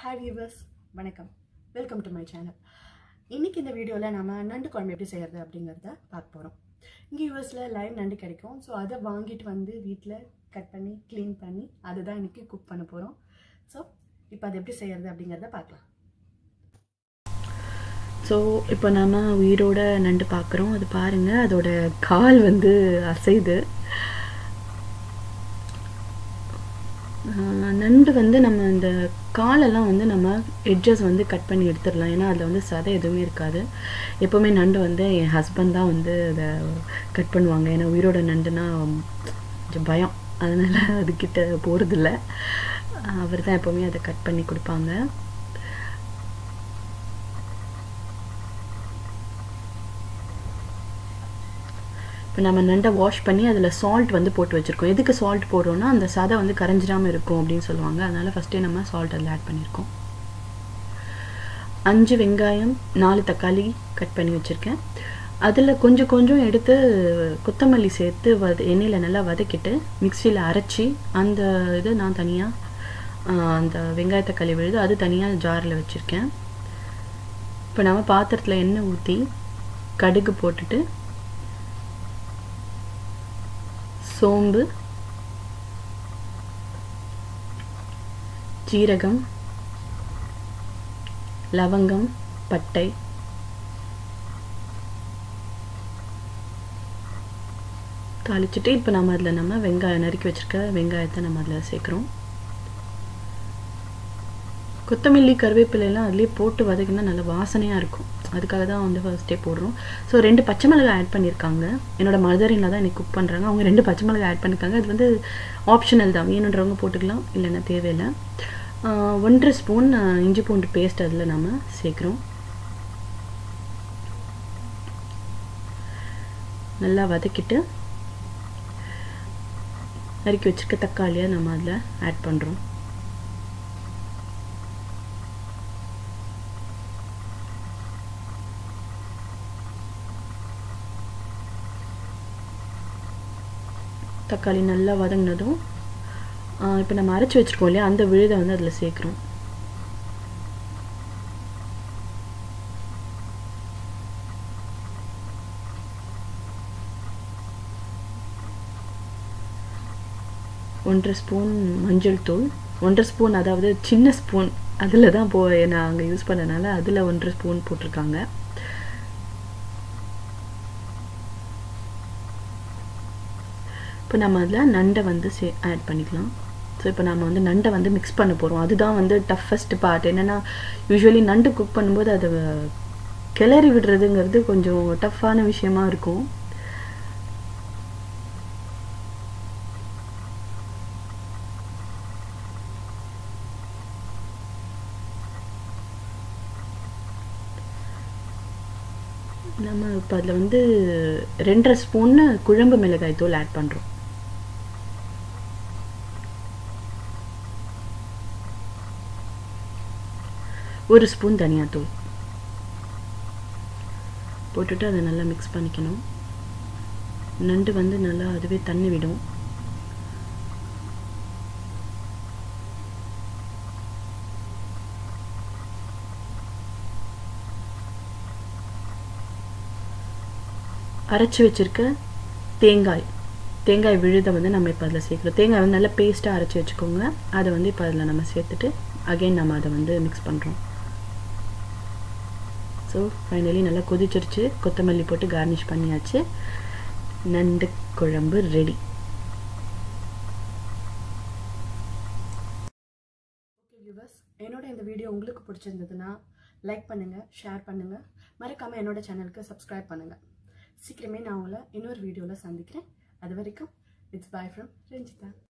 hi viewers வணக்கம் welcome to my channel இன்றைக்கி இந்த வீடியோவில் நம்ம நண்டு குழம்பு எப்படி செய்கிறது அப்படிங்கிறத பார்க்க போகிறோம் இங்கே யூஎஸில் லைவ் நண்டு கிடைக்கும் ஸோ அதை வாங்கிட்டு வந்து வீட்டில் கட் பண்ணி க்ளீன் பண்ணி அதை தான் இன்றைக்கி குக் பண்ண போகிறோம் ஸோ இப்போ அதை எப்படி செய்கிறது அப்படிங்கிறத பார்க்கலாம் ஸோ இப்போ நம்ம உயிரோட நண்டு பார்க்குறோம் அது பாருங்கள் அதோட கால் வந்து அசைது ஆஹ் நண்டு வந்து நம்ம இந்த காலெல்லாம் வந்து நம்ம எட்ஜஸ் வந்து கட் பண்ணி எடுத்துடலாம் ஏன்னா அதில் வந்து சதை எதுவுமே இருக்காது எப்போவுமே நண்டு வந்து என் ஹஸ்பண்ட் தான் வந்து அதை கட் பண்ணுவாங்க ஏன்னா உயிரோட நண்டுனா கொஞ்சம் பயம் அதனால் அதுக்கிட்ட போகிறதில்ல அவர் தான் எப்போவுமே அதை கட் பண்ணி கொடுப்பாங்க இப்போ நம்ம நண்டை வாஷ் பண்ணி அதில் சால்ட் வந்து போட்டு வச்சுருக்கோம் எதுக்கு சால்ட் போடுறோன்னா அந்த சதை வந்து கரைஞ்சிடாமல் இருக்கும் அப்படின்னு சொல்லுவாங்க அதனால் ஃபஸ்ட்டே நம்ம சால்ட் அதில் ஆட் பண்ணியிருக்கோம் அஞ்சு வெங்காயம் நாலு தக்காளி கட் பண்ணி வச்சுருக்கேன் அதில் கொஞ்சம் கொஞ்சம் எடுத்து கொத்தமல்லி சேர்த்து வத எண்ணெயில் நல்லா வதக்கிட்டு மிக்சியில் அரைச்சி அந்த இது நான் தனியாக அந்த வெங்காய தக்காளி விழுது அது தனியாக ஜாரில் வச்சுருக்கேன் இப்போ நம்ம பாத்திரத்தில் எண்ணெய் ஊற்றி கடுகு போட்டுட்டு சோம்பு ஜீரகம் லவங்கம் பட்டை தாளிச்சிட்டு இப்போ நம்ம அதில் நம்ம வெங்காயம் நறுக்கி வச்சுருக்க வெங்காயத்தை நம்ம அதில் சேர்க்குறோம் கொத்தமல்லி கருவேப்பிலையெல்லாம் அதுலேயே போட்டு வதக்கினா நல்ல வாசனையாக இருக்கும் அதுக்காக தான் வந்து ஃபர்ஸ்ட்டே போடுறோம் ஸோ ரெண்டு பச்சை மிளகாய் ஆட் பண்ணியிருக்காங்க என்னோட மதரினில் தான் எனக்கு குக் பண்ணுறாங்க அவங்க ரெண்டு பச்சை மிளகாய் ஆட் பண்ணியிருக்காங்க அது வந்து ஆப்ஷனல் தான் வேணுன்றவங்க போட்டுக்கலாம் இல்லைன்னா தேவையில்லை ஒன்றரை ஸ்பூன் இஞ்சி பூண்டு பேஸ்ட் அதில் நம்ம சேர்க்குறோம் நல்லா வதக்கிட்டு நறுக்கி வச்சுருக்க தக்காளியை நம்ம அதில் ஆட் பண்ணுறோம் தக்காளி நல்லா வதங்கினதும் இப்போ நம்ம அரைச்சி வச்சுருக்கோம் இல்லையா அந்த விழுதை வந்து அதில் சேர்க்குறோம் ஒன்றரை ஸ்பூன் மஞ்சள் தூள் ஒன்றரை ஸ்பூன் அதாவது சின்ன ஸ்பூன் அதில் தான் போ நான் அங்கே யூஸ் பண்ணனால அதில் ஒன்றரை ஸ்பூன் போட்டிருக்காங்க இப்போ நம்ம அதில் நண்டை வந்து சே ஆட் பண்ணிக்கலாம் ஸோ இப்போ நம்ம வந்து நண்டை வந்து மிக்ஸ் பண்ண போகிறோம் அதுதான் வந்து டஃபஸ்ட் பார்ட் என்னென்னா யூஸ்வலி நண்டு குக் பண்ணும்போது அதை கிளறி விடுறதுங்கிறது கொஞ்சம் டஃப்பான விஷயமா இருக்கும் நம்ம இப்போ அதில் வந்து ரெண்டரை ஸ்பூன்னு குழம்பு மிளகாய் தூள் ஆட் பண்ணுறோம் ஒரு ஸ்பூன் தனியாத்தூள் போட்டுட்டு அதை நல்லா மிக்ஸ் பண்ணிக்கணும் நண்டு வந்து நல்லா அதுவே தண்ணி விடும் அரைச்சி வச்சுருக்க தேங்காய் தேங்காய் விழுதை வந்து நம்ம இப்போ அதில் சேர்க்குறோம் தேங்காய் வந்து நல்லா பேஸ்ட்டாக அரைச்சி வச்சுக்கோங்க அதை வந்து இப்போ அதில் நம்ம சேர்த்துட்டு அகெயின் நம்ம அதை வந்து மிக்ஸ் பண்ணுறோம் ஸோ ஃபைனலி நல்லா கொதிச்சிருச்சு கொத்தமல்லி போட்டு கார்னிஷ் பண்ணியாச்சு நண்டு குழம்பு ரெடி ஓகே வியூவர்ஸ் என்னோட இந்த வீடியோ உங்களுக்கு பிடிச்சிருந்ததுன்னா லைக் பண்ணுங்கள் ஷேர் பண்ணுங்கள் மறக்காமல் என்னோட சேனலுக்கு சப்ஸ்கிரைப் பண்ணுங்கள் சீக்கிரமே நான் உங்களை இன்னொரு வீடியோவில் சந்திக்கிறேன் அது வரைக்கும் இட்ஸ் பாய் ஃப்ரம் ரஞ்சிதா